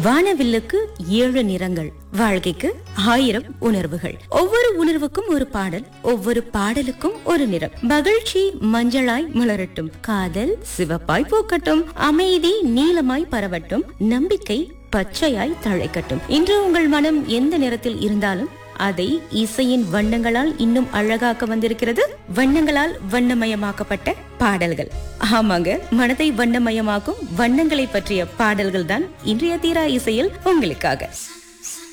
வானவில்லுக்கு ஏழு நிறங்கள் வாழ்க்கைக்கு ஆயிரம் உணர்வுகள் ஒவ்வொரு உணர்வுக்கும் ஒரு பாடல் ஒவ்வொரு பாடலுக்கும் ஒரு நிறம் மகிழ்ச்சி மஞ்சளாய் மலரட்டும் காதல் சிவப்பாய் பூக்கட்டும் அமைதி நீலமாய் பரவட்டும் நம்பிக்கை பச்சையாய் தழைக்கட்டும் இன்று உங்கள் மனம் எந்த நிறத்தில் இருந்தாலும் அதை இசையின் வண்ணங்களால் இன்னும் அழகாக்க வந்திருக்கிறது வண்ணங்களால் வண்ணமயமாக்கப்பட்ட பாடல்கள் ஆமாங்க மனதை வண்ணமயமாக்கும் வண்ணங்களை பற்றிய பாடல்கள் தான் இன்றைய தீரா இசையில் உங்களுக்காக